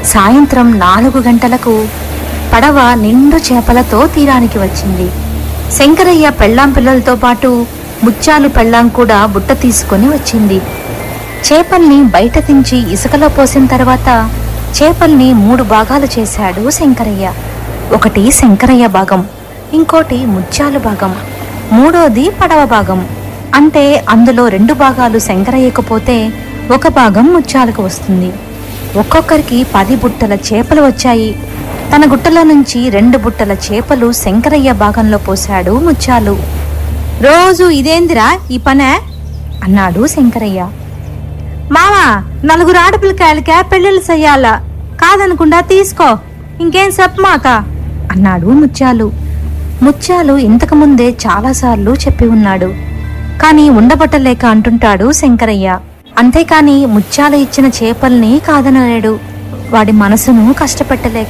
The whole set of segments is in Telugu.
సాయంత్రం నాలుగు గంటలకు పడవ నిండు చేపలతో తీరానికి వచ్చింది శంకరయ్య పెళ్ళాం పిల్లలతో పాటు ముత్యాలు పెళ్ళాం కూడా బుట్ట తీసుకొని వచ్చింది చేపల్ని బయట దించి ఇసుకలో పోసిన తర్వాత చేపల్ని మూడు భాగాలు చేశాడు శంకరయ్య ఒకటి శంకరయ్య భాగం ఇంకోటి ముత్యాలు భాగం మూడోది పడవ భాగం అంటే అందులో రెండు భాగాలు శంకరయ్యకు పోతే ఒక భాగం ముత్యాలకు వస్తుంది ఒక్కొక్కరికి పది బుట్టల చేపలు వచ్చాయి తన గుట్టలో నుంచి రెండు బుట్టల చేపలు శంకరయ్య భాగంలో పోశాడు ముత్యాలు రోజు ఇదేందిరా ఈ పనే అన్నాడు శంకరయ్య మామా నలుగురు ఆడపిల్లకాయలకే పెళ్ళిళ్ళు చెయ్యాలా కాదనకుండా తీసుకో ఇంకేం చెప్పమాక అన్నాడు ముత్యాలు ముత్యాలు ఇంతకుముందే చాలాసార్లు చెప్పి ఉన్నాడు కాని ఉండబట్టలేక అంటుంటాడు శంకరయ్య అంతేకాని ముత్యాలు ఇచ్చిన చేపల్ని కాదనలేడు వాడి మనసును కష్టపెట్టలేక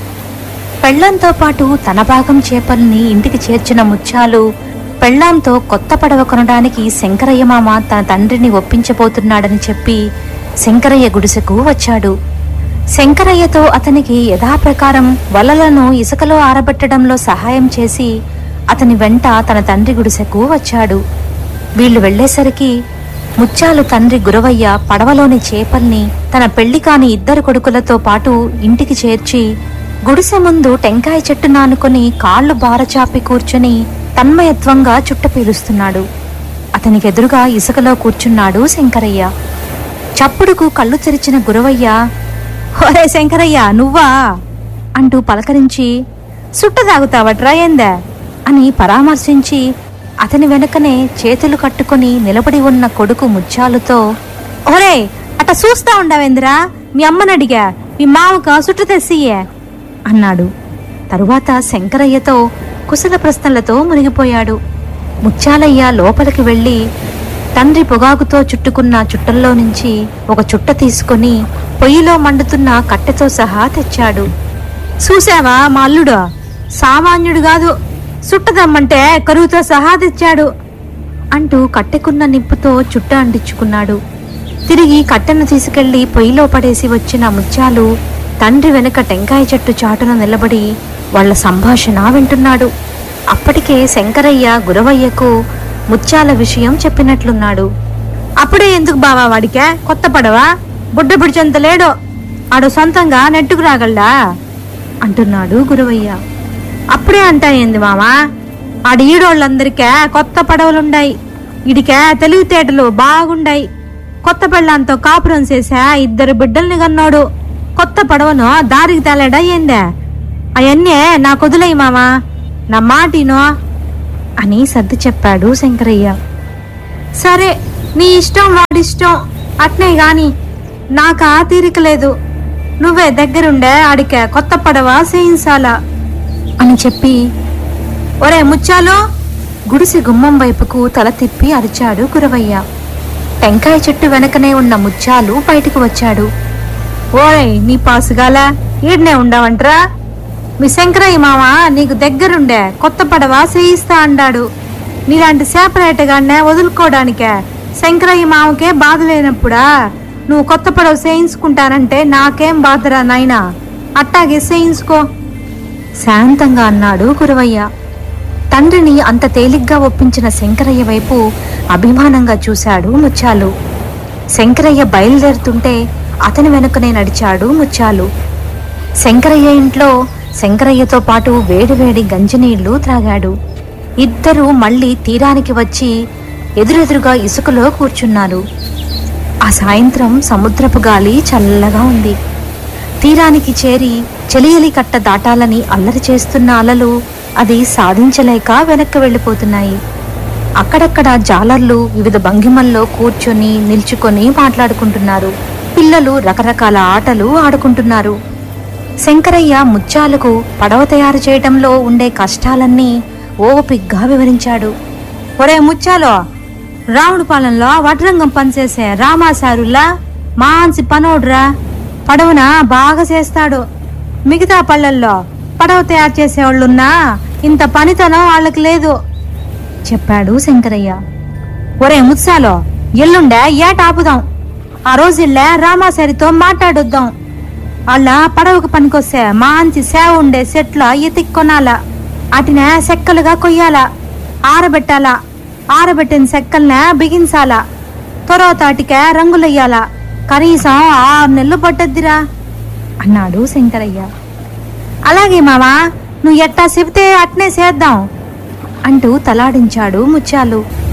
పెళ్ళంతో పాటు తన భాగం చేపల్ని ఇంటికి చేర్చిన ముత్యాలు పెళ్ళాంతో కొత్త పడవ కొనడానికి శంకరయ్య మామ తన తండ్రిని ఒప్పించబోతున్నాడని చెప్పి శంకరయ్య గుడిసెకు వచ్చాడు శంకరయ్యతో అతనికి యథాప్రకారం వలలను ఇసుకలో ఆరబెట్టడంలో సహాయం చేసి అతని వెంట తన తండ్రి గుడిసెకు వచ్చాడు వీళ్ళు వెళ్ళేసరికి ముత్యాలు తండ్రి గురవయ్య పడవలోని చేపల్ని తన పెళ్లి కాని ఇద్దరు కొడుకులతో పాటు ఇంటికి చేర్చి గుడిసె ముందు టెంకాయ చెట్టు నానుకొని కాళ్ళు బారచాపి కూర్చొని తన్మయత్వంగా చుట్ట పీలుస్తున్నాడు అతనికి ఎదురుగా ఇసుకలో కూర్చున్నాడు శంకరయ్య చప్పుడుకు కళ్ళు తెరిచిన గురవయ్య ఒరే శంకరయ్య నువ్వా అంటూ పలకరించి సుట్ట తాగుతావట్రా ఏందా అని పరామర్శించి అతని వెనుకనే చేతులు కట్టుకొని నిలబడి ఉన్న కొడుకు ముత్యాలుతో ఒరే అట చూస్తా ఉండవేందిరా మీ అమ్మని అడిగా మీ మామకు సుట్టు తెస్సియే అన్నాడు తరువాత శంకరయ్యతో కుశల ప్రశ్నలతో మునిగిపోయాడు ముత్యాలయ్య లోపలికి వెళ్ళి తండ్రి పొగాకుతో చుట్టుకున్న చుట్టల్లో నుంచి ఒక చుట్ట తీసుకొని పొయ్యిలో మండుతున్న కట్టెతో సహా తెచ్చాడు చూసావా మా అల్లుడు సామాన్యుడు కాదు సుట్టదమ్మంటే కరువుతో సహా తెచ్చాడు అంటూ కట్టెకున్న నిప్పుతో చుట్ట అంటించుకున్నాడు తిరిగి కట్టెను తీసుకెళ్లి పొయ్యిలో పడేసి వచ్చిన ముత్యాలు తండ్రి వెనుక టెంకాయ చెట్టు చాటున నిలబడి వాళ్ళ సంభాషణ వింటున్నాడు అప్పటికే శంకరయ్య గురవయ్యకు ముత్యాల విషయం చెప్పినట్లున్నాడు అప్పుడే ఎందుకు బావా వాడికే కొత్త పడవా బుడ్డ బిడిచంత లేడో ఆడు సొంతంగా నెట్టుకు రాగలడా అంటున్నాడు గురవయ్య అప్పుడే అంటాయింది మామా ఆడి ఈడోళ్ళందరికే కొత్త పడవలుండాయి ఇడికే తెలివితేటలు బాగుండాయి కొత్త పెళ్ళంతో కాపురం చేసా ఇద్దరు బిడ్డల్ని కన్నాడు కొత్త పడవను దారికి తేలాడా ఏందే అవన్నీ నా కొదులై మామా నా మాటినో అని సర్ది చెప్పాడు శంకరయ్య సరే నీ ఇష్టం వాడిష్టం అట్నే గాని నాకు ఆ తీరిక లేదు నువ్వే దగ్గరుండే ఆడికే కొత్త పడవ చేయించాలా అని చెప్పి ఒరే ముచ్చాలు గుడిసె గుమ్మం వైపుకు తల తిప్పి అరిచాడు గురవయ్య టెంకాయ చెట్టు వెనకనే ఉన్న ముత్యాలు బయటకు వచ్చాడు ఓయ్ నీ పాసుగాల ఈడనే ఉండవంట్రా మీ శంకరయ్య మామ నీకు దగ్గరుండే కొత్త పడవ చేయిస్తా అన్నాడు నీలాంటి సేపరేటగానే వదులుకోవడానికే శంకరయ్య మామకే బాధ లేనప్పుడా నువ్వు కొత్త పడవ చేయించుకుంటానంటే నాకేం బాధరా నాయనా అట్టాగే చేయించుకో శాంతంగా అన్నాడు గురవయ్య తండ్రిని అంత తేలిగ్గా ఒప్పించిన శంకరయ్య వైపు అభిమానంగా చూశాడు ముత్యాలు శంకరయ్య బయలుదేరుతుంటే అతని వెనుకనే నడిచాడు ముత్యాలు శంకరయ్య ఇంట్లో శంకరయ్యతో పాటు వేడివేడి గంజినీళ్లు త్రాగాడు ఇద్దరూ మళ్ళీ తీరానికి వచ్చి ఎదురెదురుగా ఇసుకలో కూర్చున్నారు ఆ సాయంత్రం సముద్రపు గాలి చల్లగా ఉంది తీరానికి చేరి చెలియలి కట్ట దాటాలని అల్లరి చేస్తున్న అలలు అది సాధించలేక వెనక్కి వెళ్ళిపోతున్నాయి అక్కడక్కడ జాలర్లు వివిధ భంగిమల్లో కూర్చొని నిల్చుకొని మాట్లాడుకుంటున్నారు పిల్లలు రకరకాల ఆటలు ఆడుకుంటున్నారు శంకరయ్య ముత్యాలకు పడవ తయారు చేయటంలో ఉండే కష్టాలన్నీ ఓపిగ్గా వివరించాడు ఒరే ముత్యాలో రావుడిపాలెంలో వడ్రంగం పనిచేసే రామాసారులా మాంసి పనోడ్రా పడవన బాగా చేస్తాడు మిగతా పళ్ళల్లో పడవ తయారు చేసేవాళ్ళున్నా ఇంత పనితనం వాళ్ళకి లేదు చెప్పాడు శంకరయ్య ఒరే ముత్సాలో ఎల్లుండే ఏట ఆపుదాం ఆ రోజుల్లే రామాసారితో మాట్లాడొద్దాం వాళ్ళ పడవకు పనికొస్తే మంచి సేవ ఉండే సెట్ల ఎతిక్కొనాల అటినే సెక్కలుగా కొయ్యాల ఆరబెట్టాలా ఆరబెట్టిన సెక్కల్నే బిగించాలా తర్వాత అటికే రంగులెయ్యాలా కనీసం ఆరు నెలలు పట్టద్దిరా అన్నాడు శంకరయ్య అలాగే మావా నువ్వు ఎట్టా చెబితే అట్నే చేద్దాం అంటూ తలాడించాడు ముత్యాలు